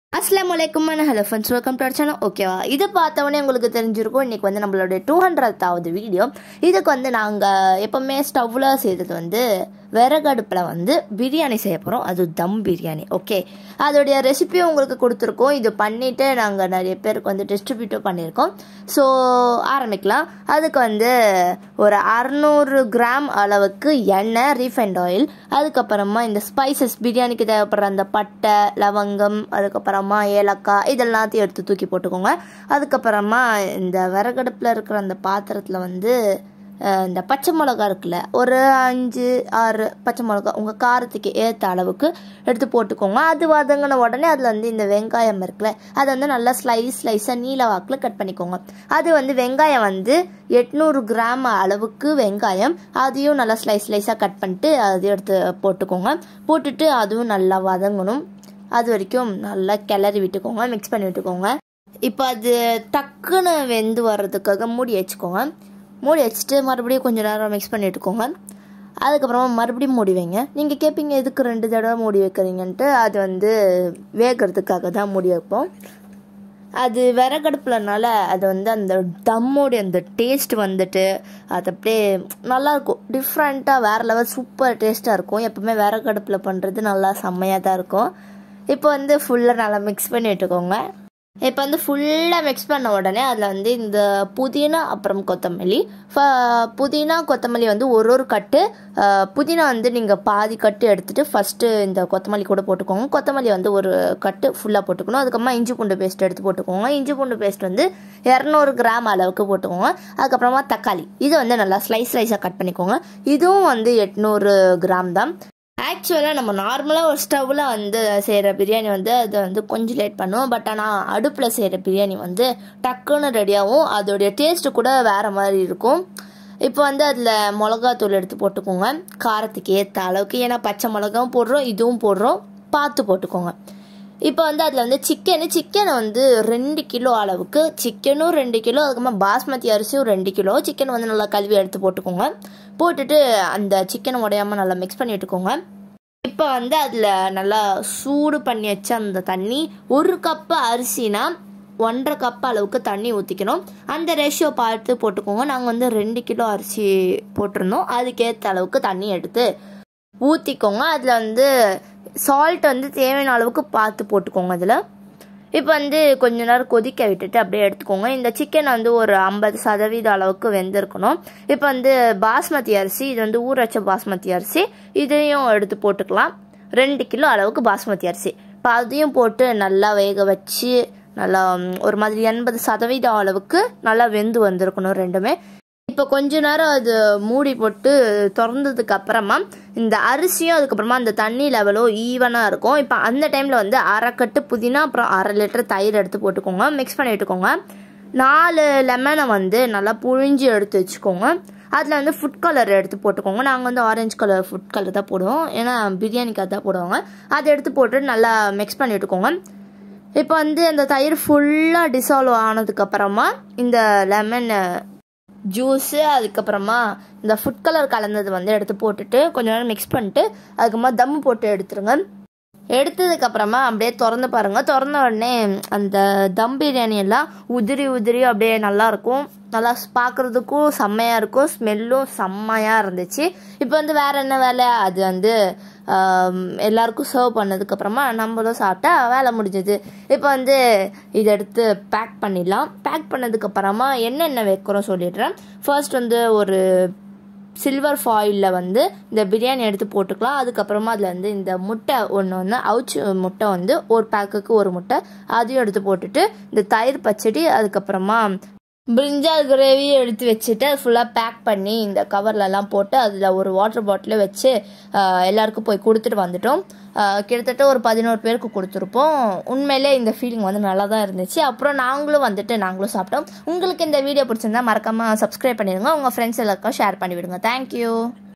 அஸ்லாம் வலைக்கும் hello friends welcome to channel ஓகேவா இது பார்த்தவொடனே உங்களுக்கு தெரிஞ்சிருக்கும் இன்றைக்கி வந்து நம்மளோட டூ ஹண்ட்ரத்தாவது வீடியோ இதுக்கு வந்து நாங்கள் எப்போவுமே ஸ்டவ்வில் செய்கிறது வந்து விறகடுப்பில் வந்து பிரியாணி செய்ய போகிறோம் அது தம் பிரியாணி ஓகே அதோடைய ரெசிபியும் உங்களுக்கு கொடுத்துருக்கோம் இது பண்ணிவிட்டு நாங்கள் நிறைய பேருக்கு வந்து டிஸ்ட்ரிபியூட்டும் பண்ணியிருக்கோம் ஸோ ஆரம்பிக்கலாம் அதுக்கு வந்து ஒரு அறநூறு கிராம் அளவுக்கு எண்ணெய் ரீஃபைண்ட் ஆயில் அதுக்கப்புறமா இந்த ஸ்பைசஸ் பிரியாணிக்கு தேவைப்படுற அந்த பட்டை லவங்கம் அதுக்கப்புறமா ஏலக்காய் இதெல்லாத்தையும் எடுத்து தூக்கி போட்டுக்கோங்க அதுக்கப்புறமா இந்த விறகடுப்பில் இருக்கிற அந்த பாத்திரத்தில் வந்து அஹ், இந்த பச்சை மிளகா இருக்குல்ல ஒரு அஞ்சு ஆறு பச்சை மிளகா உங்கள் காரத்துக்கு ஏற்ற அளவுக்கு எடுத்து போட்டுக்கோங்க அது வதங்கின உடனே அதில் வந்து இந்த வெங்காயம் இருக்குல்ல அதை வந்து நல்லா ஸ்லைஸ் ஸ்லைஸாக நீல வாக்கில் கட் பண்ணிக்கோங்க அது வந்து வெங்காயம் வந்து எட்நூறு கிராம் அளவுக்கு வெங்காயம் அதையும் நல்லா ஸ்லைஸ் ஸ்லைஸாக கட் பண்ணிட்டு அதையும் எடுத்து போட்டுக்கோங்க போட்டுட்டு அதுவும் நல்லா வதங்கணும் அது வரைக்கும் நல்லா கிளறி விட்டுக்கோங்க மிக்ஸ் பண்ணி விட்டுக்கோங்க இப்போ அது டக்குன்னு வெந்து வர்றதுக்காக மூடி வச்சுக்கோங்க மூடி வச்சுட்டு மறுபடியும் கொஞ்சம் நேரம் மிக்ஸ் பண்ணி விட்டுக்கோங்க அதுக்கப்புறமா மறுபடியும் மூடி வைங்க நீங்கள் கேட்பீங்க எதுக்கு ரெண்டு தடவை மூடி வைக்கிறீங்கன்ட்டு அது வந்து வேகிறதுக்காக தான் மூடி வைப்போம் அது விறகடுப்புலனால அது வந்து அந்த தம்மோடைய அந்த டேஸ்ட் வந்துட்டு அது அப்படியே நல்லாயிருக்கும் டிஃப்ரெண்ட்டாக வேறு லெவல் சூப்பர் டேஸ்ட்டாக இருக்கும் எப்பவுமே விறகடுப்பில் பண்ணுறது நல்லா செம்மையாக தான் இருக்கும் இப்போ வந்து ஃபுல்லாக நல்லா மிக்ஸ் பண்ணி விட்டுக்கோங்க இப்போ வந்து ஃபுல்லாக மிக்ஸ் பண்ண உடனே அதில் வந்து இந்த புதினா அப்புறம் கொத்தமல்லி ஃப- புதினா கொத்தமல்லி வந்து ஒரு ஒரு கட்டு அஹ், புதினா வந்து நீங்கள் பாதி கட்டு எடுத்துட்டு ஃபஸ்ட்டு இந்த கொத்தமல்லி கூட போட்டுக்கோங்க கொத்தமல்லி வந்து ஒரு கட்டு ஃபுல்லாக போட்டுக்கணும் அதுக்கப்புறமா இஞ்சி பூண்டு பேஸ்ட் எடுத்து போட்டுக்கோங்க இஞ்சி பூண்டு பேஸ்ட் வந்து இரநூறு கிராம் அளவுக்கு போட்டுக்கோங்க அதுக்கப்புறமா தக்காளி இதை வந்து நல்லா ஸ்லைஸ் ஸ்லைஸாக கட் பண்ணிக்கோங்க இதுவும் வந்து எட்நூறு கிராம் தான் ஆக்சுவலாக நம்ம நார்மலாக ஒரு ஸ்டவ்வில் வந்து செய்கிற பிரியாணி வந்து அது வந்து கொஞ்சம் லேட் பண்ணுவோம் பட் ஆனால் அடுப்பில் செய்கிற பிரியாணி வந்து டக்குன்னு ரெடியாகும் அதோடைய டேஸ்ட்டு கூட வேறு மாதிரி இருக்கும் இப்போ வந்து அதில் மிளகாத்தூள் எடுத்து போட்டுக்கோங்க காரத்துக்கு ஏற்ற அளவுக்கு ஏன்னா பச்சை மிளகாவும் போடுறோம் இதுவும் போடுறோம் பார்த்து போட்டுக்கோங்க இப்போ வந்து அதில் வந்து சிக்கனு சிக்கனை வந்து ரெண்டு கிலோ அளவுக்கு சிக்கனும் ரெண்டு கிலோ அதுக்கப்புறமா பாஸ்மதி அரிசியும் ரெண்டு கிலோ சிக்கன் வந்து நல்லா கழுவி எடுத்து போட்டுக்கோங்க போட்டுட்டு அந்த சிக்கனை உடையாம நல்லா மிக்ஸ் பண்ணி விட்டுக்கோங்க இப்போ வந்து அதில் நல்லா சூடு பண்ணி வச்ச அந்த தண்ணி ஒரு கப்பு அரிசினா ஒன்றரை கப் அளவுக்கு தண்ணி ஊற்றிக்கணும் அந்த ரேஷியோ பார்த்து போட்டுக்கோங்க நாங்கள் வந்து ரெண்டு கிலோ அரிசி போட்டிருந்தோம் அதுக்கேற்ற அளவுக்கு தண்ணி எடுத்து ஊற்றிக்கோங்க அதில் வந்து சால்ட் வந்து தேவையான அளவுக்கு பார்த்து போட்டுக்கோங்க அதில் இப்போ வந்து கொஞ்ச நேரம் கொதிக்க விட்டுட்டு அப்படியே எடுத்துக்கோங்க இந்த சிக்கன் வந்து ஒரு ஐம்பது சதவீத அளவுக்கு வெந்திருக்கணும் இப்போ வந்து பாஸ்மதி அரிசி இது வந்து ஊற வச்ச பாஸ்மதி அரிசி இதையும் எடுத்து போட்டுக்கலாம் ரெண்டு கிலோ அளவுக்கு பாஸ்மதி அரிசி இப்போ அதையும் போட்டு நல்லா வேக வச்சு நல்லா ம், ஒரு மாதிரி எண்பது சதவீதம் அளவுக்கு நல்லா வெந்து வந்திருக்கணும் ரெண்டுமே இப்போ கொஞ்ச நேரம் அது மூடி போட்டு திறந்ததுக்கு அப்புறமா இந்த அரிசியும் அதுக்கப்புறமா அந்த தண்ணி லெவலும் ஈவனாக இருக்கும் இப்போ அந்த டைமில் வந்து அரைக்கட்டு புதினா அப்புறம் அரை லிட்டர் தயிர் எடுத்து போட்டுக்கோங்க மிக்ஸ் பண்ணி விட்டுக்கோங்க நாலு லெமனை வந்து நல்லா புழிஞ்சு எடுத்து வச்சுக்கோங்க அதில் வந்து ஃபுட் கலர் எடுத்து போட்டுக்கோங்க நாங்கள் வந்து ஆரஞ்சு கலர் ஃபுட் கலர் தான் போடுவோம் ஏன்னா பிரியாணிக்கு அதான் போடுவாங்க அதை எடுத்து போட்டு நல்லா மிக்ஸ் பண்ணி விட்டுக்கோங்க இப்போ வந்து அந்த தயிர் ஃபுல்லாக டிசால்வ் ஆனதுக்கப்புறமா இந்த லெமன் ஜூஸு அதுக்கப்புறமா இந்த ஃபுட் கலர் கலந்தது வந்து எடுத்து போட்டுட்டு கொஞ்ச நேரம் மிக்ஸ் பண்ணிட்டு அதுக்கப்புறமா தம் போட்டு எடுத்துருங்க எடுத்ததுக்கு அப்புறமா அப்படியே திறந்து பாருங்க திறந்த உடனே அந்த தம் பிரியாணி எல்லாம் உதிரி உதிரி அப்படியே நல்லா இருக்கும் நல்லா பார்க்குறதுக்கும் செம்மையாக இருக்கும் ஸ்மெல்லும் செம்மையாக இருந்துச்சு இப்போ வந்து வேற என்ன வேலை அது வந்து ஆம், எல்லாருக்கும் சர்வ் பண்ணதுக்கப்புறமா நம்மளும் சாப்பிட்டா வேலை முடிஞ்சது இப்போ வந்து இதை எடுத்து பேக் பண்ணிடலாம் பேக் பண்ணதுக்கப்புறமா என்னென்ன வைக்கிறோம் சொல்லிடுறேன் ஃபர்ஸ்ட் வந்து ஒரு சில்வர் ஃபாயிலில் வந்து இந்த பிரியாணி எடுத்து போட்டுக்கலாம் அதுக்கப்புறமா அதில் வந்து இந்த முட்டை ஒன்று வந்து அவுச்சு முட்டை வந்து ஒரு பேக்குக்கு ஒரு முட்டை அதையும் எடுத்து போட்டுட்டு இந்த தயிர் பச்சடி அதுக்கப்புறமா பிரிஞ்சால் கிரேவி எடுத்து வச்சுட்டு அது ஃபுல்லாக பேக் பண்ணி இந்த கவர்லலாம் போட்டு அதில் ஒரு வாட்டர் பாட்டில் வச்சு ஆஹ், எல்லாருக்கும் போய் கொடுத்துட்டு வந்துட்டோம் ஆஹ், கிட்டத்தட்ட ஒரு பதினோரு பேருக்கு கொடுத்துருப்போம் உண்மையிலே இந்த ஃபீலிங் வந்து நல்லா தான் இருந்துச்சு அப்புறம் நாங்களும் வந்துட்டு நாங்களும் சாப்பிட்டோம் உங்களுக்கு இந்த வீடியோ பிடிச்சிருந்தா மறக்காமல் சப்ஸ்கிரைப் பண்ணிடுங்க உங்கள் ஃப்ரெண்ட்ஸ் எல்லாருக்கும் ஷேர் பண்ணி விடுங்க தேங்க்யூ